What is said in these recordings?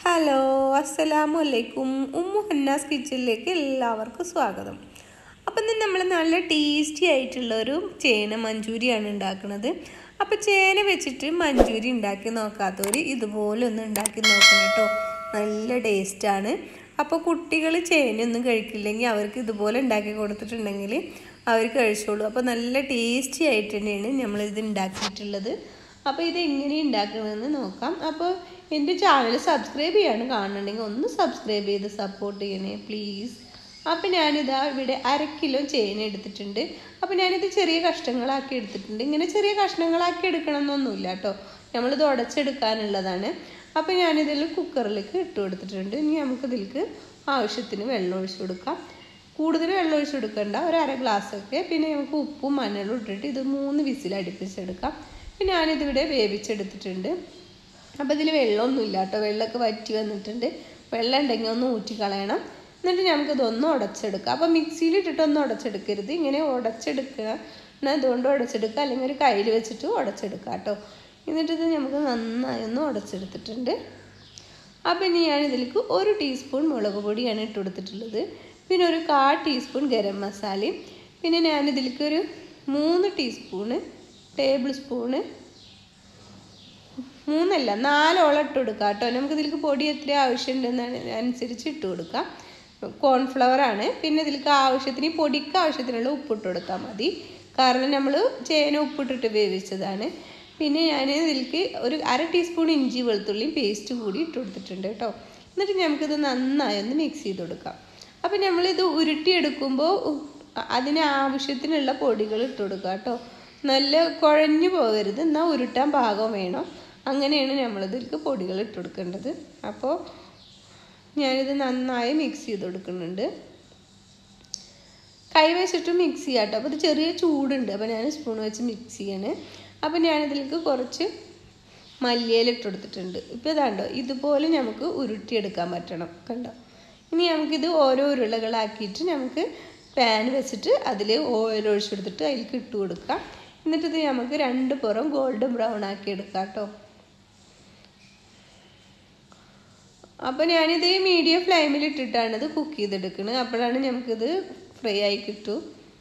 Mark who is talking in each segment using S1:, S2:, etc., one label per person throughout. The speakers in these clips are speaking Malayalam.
S1: ഹലോ അസ്സലാമു അലൈക്കും ഉമ്മു ഹന്നാസ് കിച്ചണിലേക്ക് എല്ലാവർക്കും സ്വാഗതം അപ്പം ഇന്ന് നമ്മൾ നല്ല ടേസ്റ്റി ആയിട്ടുള്ള ഒരു ചേന മഞ്ചൂരിയാണ് ഉണ്ടാക്കുന്നത് അപ്പോൾ ചേന വെച്ചിട്ട് മഞ്ചൂരി ഉണ്ടാക്കി നോക്കാത്തവർ ഇതുപോലെ ഒന്ന് ഉണ്ടാക്കി നോക്കണം കേട്ടോ നല്ല ടേസ്റ്റാണ് അപ്പോൾ കുട്ടികൾ ചേനയൊന്നും കഴിക്കില്ലെങ്കിൽ അവർക്ക് ഇതുപോലെ ഉണ്ടാക്കി കൊടുത്തിട്ടുണ്ടെങ്കിൽ അവർ കഴിച്ചോളൂ അപ്പോൾ നല്ല ടേസ്റ്റി ആയിട്ട് തന്നെയാണ് നമ്മളിത് ഉണ്ടാക്കിയിട്ടുള്ളത് അപ്പോൾ ഇത് എങ്ങനെ ഉണ്ടാക്കണമെന്ന് നോക്കാം അപ്പോൾ എൻ്റെ ചാനൽ സബ്സ്ക്രൈബ് ചെയ്യാണ് കാണുന്നുണ്ടെങ്കിൽ ഒന്ന് സബ്സ്ക്രൈബ് ചെയ്ത് സപ്പോർട്ട് ചെയ്യണേ പ്ലീസ് അപ്പോൾ ഞാനിതാ ഇവിടെ അര കിലോ ചേന എടുത്തിട്ടുണ്ട് അപ്പോൾ ഞാനിത് ചെറിയ കഷ്ണങ്ങളാക്കി എടുത്തിട്ടുണ്ട് ഇങ്ങനെ ചെറിയ കഷ്ണങ്ങളാക്കി എടുക്കണം എന്നൊന്നുമില്ല കേട്ടോ നമ്മളിത് ഉടച്ചെടുക്കാനുള്ളതാണ് അപ്പോൾ ഞാനിതിൽ കുക്കറിലേക്ക് ഇട്ട് കൊടുത്തിട്ടുണ്ട് ഇനി നമുക്കിതിലേക്ക് ആവശ്യത്തിന് വെള്ളം ഒഴിച്ചു കൊടുക്കാം കൂടുതൽ വെള്ളം ഒഴിച്ചു കൊടുക്കണ്ട ഒരു അര ഗ്ലാസ്സൊക്കെ പിന്നെ നമുക്ക് ഉപ്പും മഞ്ഞളും ഇട്ടിട്ട് ഇത് മൂന്ന് വിസിൽ അടുപ്പിച്ചെടുക്കാം പിന്നെ ഞാനിതിവിടെ വേവിച്ചെടുത്തിട്ടുണ്ട് അപ്പോൾ ഇതിൽ വെള്ളമൊന്നുമില്ല കേട്ടോ വെള്ളമൊക്കെ വറ്റി വന്നിട്ടുണ്ട് വെള്ളം ഉണ്ടെങ്കിൽ ഒന്ന് ഊറ്റി കളയണം എന്നിട്ട് നമുക്കിതൊന്ന് ഉടച്ചെടുക്കാം അപ്പോൾ മിക്സിയിൽ ഇട്ടിട്ടൊന്നും ഉടച്ചെടുക്കരുത് ഇങ്ങനെ ഉടച്ചെടുക്കുക അതുകൊണ്ട് ഉടച്ചെടുക്കുക അല്ലെങ്കിൽ ഒരു കയ്യിൽ വെച്ചിട്ട് ഉടച്ചെടുക്കുക കേട്ടോ എന്നിട്ട് ഇത് നമുക്ക് നന്നായി ഒന്ന് ഉടച്ചെടുത്തിട്ടുണ്ട് അപ്പോൾ ഇനി ഞാൻ ഇതിലേക്ക് ഒരു ടീസ്പൂൺ മുളക് പൊടിയാണ് ഇട്ട് കൊടുത്തിട്ടുള്ളത് പിന്നെ ഒരു കാ ടീസ്പൂൺ ഗരം മസാലയും പിന്നെ ഞാനിതിലേക്ക് ഒരു മൂന്ന് ടീസ്പൂണ് ടേബിൾ സ്പൂണ് മൂന്നല്ല നാലോളം ഇട്ട് കൊടുക്കുക കേട്ടോ നമുക്ക് ഇതിലേക്ക് പൊടി എത്ര ആവശ്യമുണ്ടെന്നാണ് അനുസരിച്ച് ഇട്ട് കൊടുക്കാം കോൺഫ്ലവർ ആണ് പിന്നെ ഇതിലേക്ക് ആവശ്യത്തിന് ഈ പൊടിക്ക് ആവശ്യത്തിനുള്ള ഉപ്പിട്ട് കൊടുത്താൽ മതി കാരണം നമ്മൾ ചേന ഉപ്പിട്ടിട്ട് വേവിച്ചതാണ് പിന്നെ ഞാൻ ഇതിലേക്ക് ഒരു അര ടീസ്പൂൺ ഇഞ്ചി വെളുത്തുള്ളിയും പേസ്റ്റ് കൂടി ഇട്ട് കൊടുത്തിട്ടുണ്ട് കേട്ടോ എന്നിട്ട് നമുക്കിത് നന്നായി ഒന്ന് മിക്സ് ചെയ്ത് കൊടുക്കാം അപ്പം നമ്മളിത് ഉരുട്ടിയെടുക്കുമ്പോൾ അതിന് ആവശ്യത്തിനുള്ള പൊടികൾ ഇട്ട് കൊടുക്കുക കേട്ടോ നല്ല കുഴഞ്ഞു പോകരുത് എന്നാൽ ഉരുട്ടാൻ പാകം വേണം അങ്ങനെയാണ് നമ്മളിതിലേക്ക് പൊടികൾ ഇട്ട് കൊടുക്കേണ്ടത് അപ്പോൾ ഞാനിത് നന്നായി മിക്സ് ചെയ്ത് കൊടുക്കുന്നുണ്ട് കൈ വെച്ചിട്ട് മിക്സ് ചെയ്യാം കേട്ടോ അപ്പോൾ ഇത് ചെറിയ ചൂടുണ്ട് അപ്പോൾ ഞാൻ സ്പൂൺ വെച്ച് മിക്സ് ചെയ്യാണ് അപ്പോൾ ഞാനിതിലേക്ക് കുറച്ച് മല്ലിയില ഇട്ട് കൊടുത്തിട്ടുണ്ട് ഇപ്പോൾ ഇതാണ്ടോ ഇതുപോലെ നമുക്ക് ഉരുട്ടിയെടുക്കാൻ പറ്റണം കണ്ടോ ഇനി നമുക്കിത് ഓരോ ഉരുളകളാക്കിയിട്ട് നമുക്ക് പാൻ വെച്ചിട്ട് അതിൽ ഓയിൽ ഒഴിച്ചു കൊടുത്തിട്ട് അതിലേക്ക് ഇട്ട് കൊടുക്കാം എന്നിട്ട് ഇത് നമുക്ക് രണ്ട് പുറം ഗോൾഡൻ ബ്രൗൺ ആക്കി എടുക്കാം കേട്ടോ അപ്പോൾ ഞാനിത് മീഡിയം ഫ്ലെയിമിൽ ഇട്ടിട്ടാണ് ഇത് കുക്ക് ചെയ്തെടുക്കുന്നത് അപ്പോഴാണ് നമുക്കിത് ഫ്രൈ ആയി കിട്ടൂ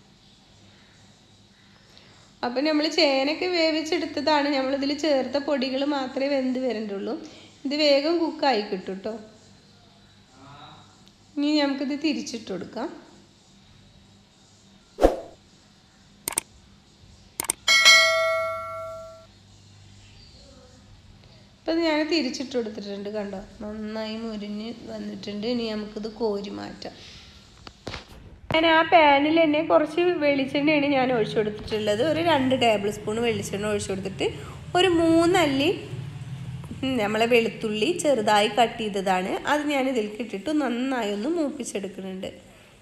S1: അപ്പം നമ്മൾ ചേനയൊക്കെ വേവിച്ചെടുത്തതാണ് നമ്മളിതിൽ ചേർത്ത പൊടികൾ മാത്രമേ വെന്ത് വരണ്ടുള്ളൂ ഇത് വേഗം കുക്കായി കിട്ടും കേട്ടോ ഇനി നമുക്കിത് തിരിച്ചിട്ട് കൊടുക്കാം ഇപ്പം ഞാൻ തിരിച്ചിട്ട് കൊടുത്തിട്ടുണ്ട് കണ്ടോ നന്നായി മുരിഞ്ഞ് വന്നിട്ടുണ്ട് ഇനി നമുക്കിത് കോരി മാറ്റാം ഞാൻ ആ പാനിൽ തന്നെ കുറച്ച് വെളിച്ചെണ്ണയാണ് ഞാൻ ഒഴിച്ചു കൊടുത്തിട്ടുള്ളത് ഒരു രണ്ട് ടേബിൾ സ്പൂൺ വെളിച്ചെണ്ണ ഒഴിച്ചു കൊടുത്തിട്ട് ഒരു മൂന്നല്ലി നമ്മളെ വെളുത്തുള്ളി ചെറുതായി കട്ട് ചെയ്തതാണ് അത് ഞാൻ ഇതിലേക്ക് ഇട്ടിട്ട് നന്നായി ഒന്ന് മൂപ്പിച്ചെടുക്കുന്നുണ്ട്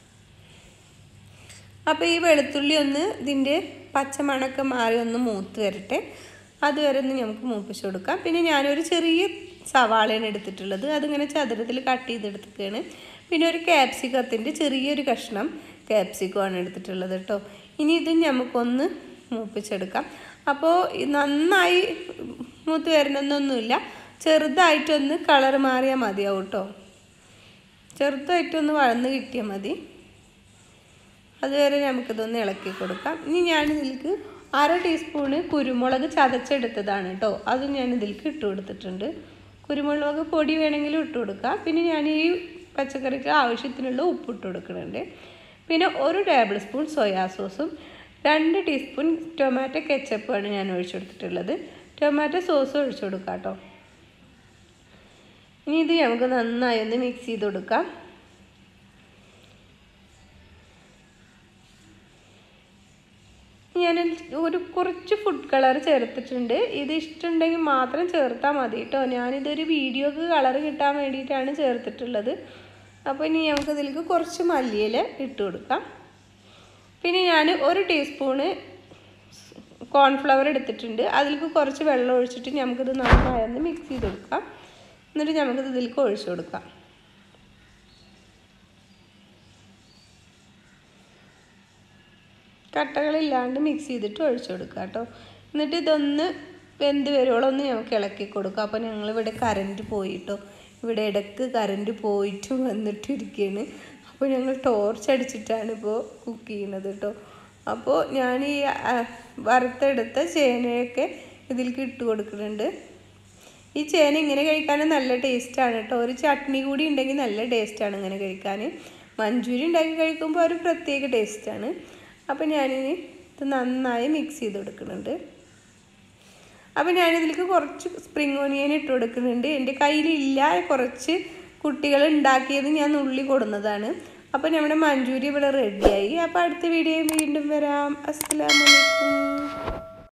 S1: അപ്പോൾ ഈ വെളുത്തുള്ളി ഒന്ന് ഇതിൻ്റെ പച്ചമണക്കം മാറി ഒന്ന് മൂത്ത് വരട്ടെ അതുവരെ ഒന്ന് നമുക്ക് മൂപ്പിച്ച് കൊടുക്കാം പിന്നെ ഞാനൊരു ചെറിയ സവാളയാണ് എടുത്തിട്ടുള്ളത് അതിങ്ങനെ ചതുരത്തിൽ കട്ട് ചെയ്തെടുക്കുകയാണ് പിന്നെ ഒരു ക്യാപ്സിക്കത്തിൻ്റെ ചെറിയൊരു കഷ്ണം ക്യാപ്സിക്കമാണ് എടുത്തിട്ടുള്ളത് കേട്ടോ ഇനി ഇത് നമുക്കൊന്ന് മൂപ്പിച്ചെടുക്കാം അപ്പോൾ നന്നായി മൂത്ത് വരണമെന്നൊന്നുമില്ല ചെറുതായിട്ടൊന്ന് കളർ മാറിയാൽ മതിയാവും കേട്ടോ ചെറുതായിട്ടൊന്ന് വഴന്ന് കിട്ടിയാൽ മതി അതുവരെ നമുക്കിതൊന്ന് ഇളക്കി കൊടുക്കാം ഇനി ഞാനിതിലേക്ക് അര ടീസ്പൂണ് കുരുമുളക് ചതച്ചെടുത്തതാണ് കേട്ടോ അത് ഞാൻ ഇതിലേക്ക് ഇട്ട് കൊടുത്തിട്ടുണ്ട് കുരുമുളക് പൊടി വേണമെങ്കിലും ഇട്ട് കൊടുക്കാം പിന്നെ ഞാൻ ഈ പച്ചക്കറിക്ക് ആവശ്യത്തിനുള്ള ഉപ്പ് ഇട്ട് കൊടുക്കുന്നുണ്ട് പിന്നെ ഒരു ടേബിൾ സ്പൂൺ സോയാ സോസും രണ്ട് ടീസ്പൂൺ ടൊമാറ്റോ കെച്ചപ്പാണ് ഞാൻ ഒഴിച്ചു കൊടുത്തിട്ടുള്ളത് ടൊമാറ്റോ സോസ് ഒഴിച്ചു കൊടുക്കാം കേട്ടോ ഇനി ഇത് നമുക്ക് നന്നായി ഒന്ന് മിക്സ് ചെയ്ത് കൊടുക്കാം ഞാൻ ഒരു കുറച്ച് ഫുഡ് കളർ ചേർത്തിട്ടുണ്ട് ഇത് ഇഷ്ടമുണ്ടെങ്കിൽ മാത്രം ചേർത്താൽ മതി കേട്ടോ ഞാനിതൊരു വീഡിയോക്ക് കളർ കിട്ടാൻ വേണ്ടിയിട്ടാണ് ചേർത്തിട്ടുള്ളത് അപ്പോൾ ഇനി നമുക്ക് ഇതിലേക്ക് കുറച്ച് മല്ലിയില ഇട്ട് കൊടുക്കാം പിന്നെ ഞാൻ ഒരു ടീസ്പൂണ് കോൺഫ്ലവർ എടുത്തിട്ടുണ്ട് അതിലേക്ക് കുറച്ച് വെള്ളം ഒഴിച്ചിട്ട് നമുക്കിത് നന്നായൊന്ന് മിക്സ് ചെയ്ത് കൊടുക്കാം എന്നിട്ട് നമുക്കിത് ഇതിലേക്ക് ഒഴിച്ചു കൊടുക്കാം കട്ടകളില്ലാണ്ട് മിക്സ് ചെയ്തിട്ട് ഒഴിച്ചു കൊടുക്കുക കേട്ടോ എന്നിട്ട് ഇതൊന്ന് വെന്ത് വരുവോളം ഒന്ന് ഞങ്ങൾക്ക് ഇളക്കി കൊടുക്കുക അപ്പോൾ ഞങ്ങളിവിടെ കറൻറ്റ് പോയിട്ടോ ഇവിടെ ഇടയ്ക്ക് കറണ്ട് പോയിട്ടും വന്നിട്ടും ഇരിക്കുകയാണ് അപ്പോൾ ഞങ്ങൾ ടോർച്ച് അടിച്ചിട്ടാണ് ഇപ്പോൾ കുക്ക് ചെയ്യുന്നത് കേട്ടോ അപ്പോൾ ഞാൻ ഈ ആ, വറുത്തെടുത്ത ചേനയൊക്കെ ഇതിലേക്ക് ഇട്ട് കൊടുക്കുന്നുണ്ട് ഈ ചേന ഇങ്ങനെ കഴിക്കാൻ നല്ല ടേസ്റ്റാണ് കേട്ടോ ഒരു ചട്നി കൂടി ഉണ്ടെങ്കിൽ നല്ല ടേസ്റ്റാണ് ഇങ്ങനെ കഴിക്കാൻ മഞ്ചൂരി ഉണ്ടാക്കി കഴിക്കുമ്പോൾ ഒരു പ്രത്യേക ടേസ്റ്റാണ് അപ്പോൾ ഞാനിനി ഇത് നന്നായി മിക്സ് ചെയ്ത് കൊടുക്കുന്നുണ്ട് അപ്പോൾ ഞാനിതിലേക്ക് കുറച്ച് സ്പ്രിംഗ് ഓനിയൻ ഇട്ട് കൊടുക്കുന്നുണ്ട് എൻ്റെ കയ്യിലില്ല കുറച്ച് കുട്ടികൾ ഉണ്ടാക്കിയത് ഞാൻ നുള്ളി കൊടുന്നതാണ് അപ്പോൾ നമ്മുടെ മഞ്ചൂരി ഇവിടെ റെഡിയായി അപ്പോൾ അടുത്ത വീഡിയോ വീണ്ടും വരാം അസ്സലാമലൈക്കും